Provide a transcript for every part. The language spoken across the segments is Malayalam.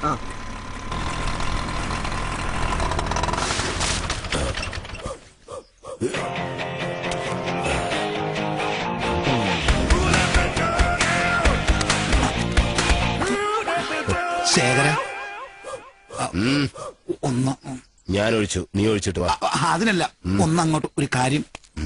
ശേഖര ഒന്ന് ഞാൻ ഒഴിച്ചു നീ ഒഴിച്ചിട്ട് വാ അ- അതിനല്ല ഒന്നങ്ങോട്ട് ഒരു കാര്യം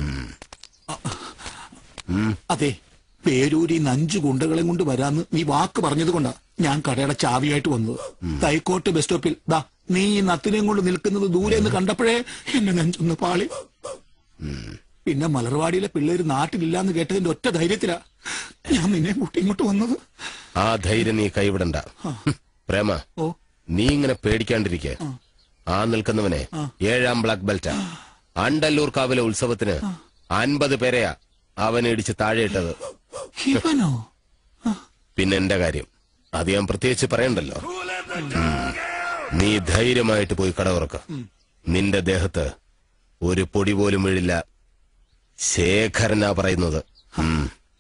അതെ പേരൂരി അഞ്ചു ഗുണ്ടകളെയും കൊണ്ട് വരാന്ന് നീ വാക്ക് പറഞ്ഞത് കൊണ്ടാ ഞാൻ കടയുടെ ചാവിയായിട്ട് വന്നത് തൈക്കോട്ട് ബസ് സ്റ്റോപ്പിൽ ദാ നീ ഈ നത്തിനെയും കൊണ്ട് നിൽക്കുന്നത് ദൂരെ എന്ന് കണ്ടപ്പോഴേ എന്നെ നെഞ്ചൊന്ന് പാളി പിന്നെ മലർവാടിയിലെ പിള്ളേര് നാട്ടിലില്ലാന്ന് കേട്ടതിന്റെ ഒറ്റ ധൈര്യത്തിലാ ഞാൻ നിന്നെ കൂട്ടി ഇങ്ങോട്ട് വന്നത് ആ ധൈര്യം നീ കൈവിടണ്ട പ്രേമ ഓ നീ ഇങ്ങനെ പേടിക്കാണ്ടിരിക്കെ ആ നിൽക്കുന്നവനെ ഏഴാം ബ്ലാക്ക് ബെൽറ്റാ അണ്ടല്ലൂർ കാവിലെ ഉത്സവത്തിന് അൻപത് പേരെയാ അവൻ ഇടിച്ച് താഴെയിട്ടത് ഇവനോ പിന്നെ എന്റെ കാര്യം അത് ഞാൻ പ്രത്യേകിച്ച് പറയണ്ടല്ലോ ഉം. നീ ധൈര്യമായിട്ട് പോയി കട തുറക്ക നിന്റെ ദേഹത്ത് ഒരു പൊടി പോലും വീഴില്ല ശേഖരനാ പറയുന്നത് ഉം.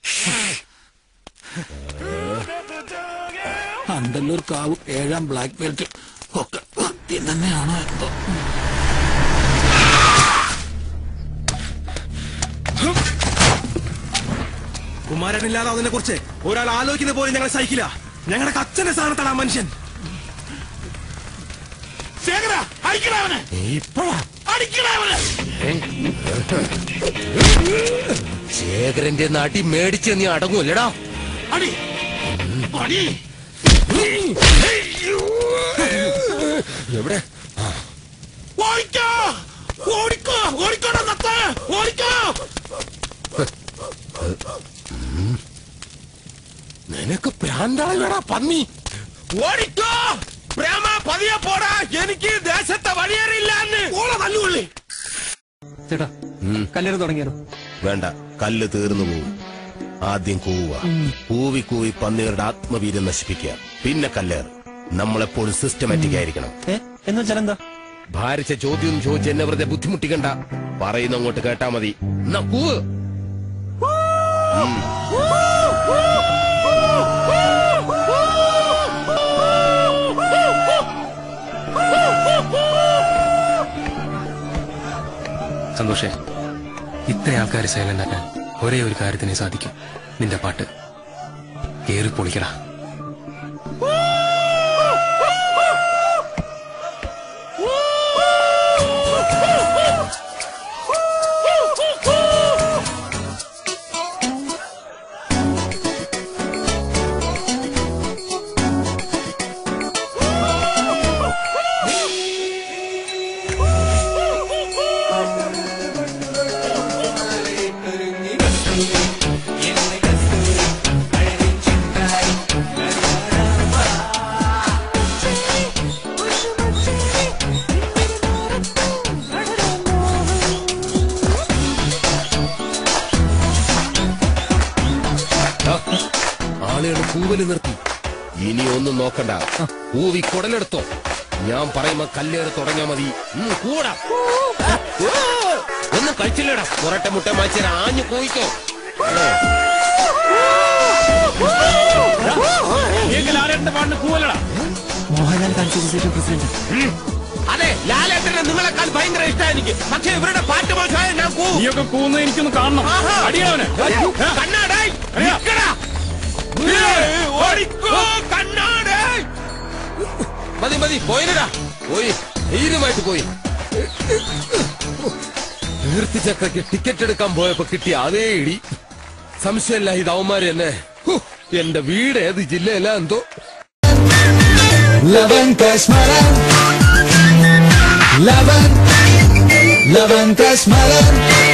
അണ്ടല്ലൂർ കാവ് ഏഴാം ബ്ലാക്ക് ബെൽറ്റ് ഒക്കെ സത്യം തന്നെയാണോ എന്തോ കുമാരനില്ലാതെ അതിനെ കുറിച്ച് ഒരാൾ ആലോചിക്കുന്ന പോലും ഞങ്ങൾ സഹിക്കില്ല ഞങ്ങളുടെ അച്ഛന്റെ സ്ഥാനത്താണ് ആ മനുഷ്യൻ ശേഖര അടിക്കണവനെ ഇപ്പഴാ അടിക്കണവനെ ശേഖരന്റെ നാട്ടി മേടിച്ച് നീ അടങ്ങൂല്ലടാ അടി അടി എവിടെ ഓടിക്കോ ഓടിക്കോ ഓടിക്കോടാ നത്ത ഓടിക്കോ നിനക്ക് പ്രാന്താളടാ പന്നി ഓടിക്കോ പ്രേമ പതിയെ പോടാ എനിക്ക് ദേശത്തെ വഴിയേറിയില്ലാന്ന് ഓള തല്ലുകൊള്ളി ചേട്ടാ കല്യാണം തുടങ്ങിയാലോ വേണ്ട കല്ല് തീർന്നു പോവും ആദ്യം കൂവുക കൂവി കൂവി പന്നികളുടെ ആത്മവീര്യം നശിപ്പിക്കുക പിന്നെ കല്ലേറ് നമ്മളെപ്പോഴും സിസ്റ്റമാറ്റിക് ആയിരിക്കണം ഏ എന്ന് വെച്ചാൽ എന്താ ഭാരിച്ച ചോദ്യം ചോദിച്ച് എന്നെ വെറുതെ ബുദ്ധിമുട്ടിക്കണ്ട പറയുന്ന അങ്ങോട്ട് കേട്ടാ മതി എന്നാ കൂവ് സന്തോഷേ ഇത്ര ആൾക്കാർ സൈലന്റ് ആക്കാൻ ഒരേ ഒരു കാര്യത്തിനെ സാധിക്കും നിന്റെ പാട്ട് കേറി പൊളിക്കടാ ആളുകൾ കൂവല് നിർത്തി ഇനി ഒന്നും നോക്കണ്ട കൂവി കുടലെടുത്തോ ഞാൻ പറയുമ്പോ കല്ലേറ് തുടങ്ങിയാ മതി ഉം, കൂടാ ഒന്നും കഴിച്ചില്ലടാ പുറട്ടെ മുട്ട മാച്ചിര ആഞ്ഞു പോയിക്കോ മോഹൻലാൽ കാണിച്ച പ്രസിഡന്റ് അതെ ലാലേട്ടനെ നിങ്ങളെക്കാൾ ഭയങ്കര ഇഷ്ടം എനിക്ക് പക്ഷെ ഇവരുടെ പാട്ട് മോശമായ ഞാൻ കൂവും നീയൊക്കെ കൂന്ന് എനിക്കൊന്ന് കാണണം ആഹാ. അടിയവനെ കണ്ണാടേ നിക്കടാ. ഓടിക്കോ കണ്ണാടേ മതി മതി പോയിനടാ പോയി ധൈര്യമായിട്ട് പോയി തീർത്തിച്ചക്കയ്ക്ക് ടിക്കറ്റ് എടുക്കാൻ പോയപ്പോ കിട്ടിയ അതേ ഇടി സംശയമില്ല ഇത് അവന്മാര് തന്നെ ഹു, എന്റെ വീട് ഏത് ജില്ലയില എന്തോ Lavan Kasmaran Lavan Lavan Kasmaran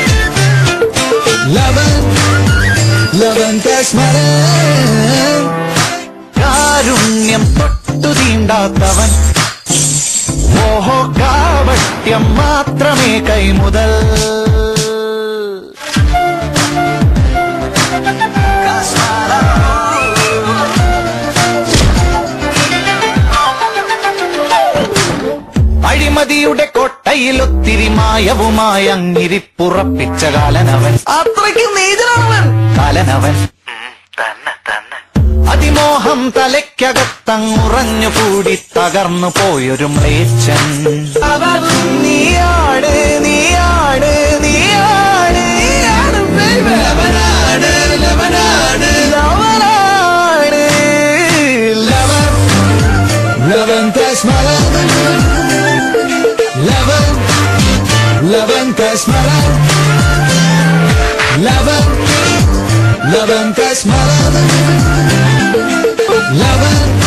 Lavan Lavan Kasmaran കാരുണ്യം തൊട്ടു തീണ്ടാത്തവൻ ഓഹോ കാവട്യം മാത്രമേ കൈമുതൽ അഴിമതിയുടെ കൊട്ടയിൽ ഒത്തിരി മായവുമായ അങ്ങിരിപ്പുറപ്പിച്ച കാലനവൻ അത്രയ്ക്ക് നീചനവൻ കാലനവൻ തന്നെ തന്നെ അതിമോഹം തലയ്ക്കകത്തങ്ങുറഞ്ഞു കൂടി തകർന്നു പോയൊരു മ്ലേച്ഛൻ നീയാണ് നീയാണ് നീയാണ് നീയാണ് baby. ലവനാണ് ലവനാണ് ലവനാണ് ലവൻ ലവൻ കശ്മല ലവൻ ലവൻ കശ്മല ലവൻ ലവൻ കശ്മല ലവൻ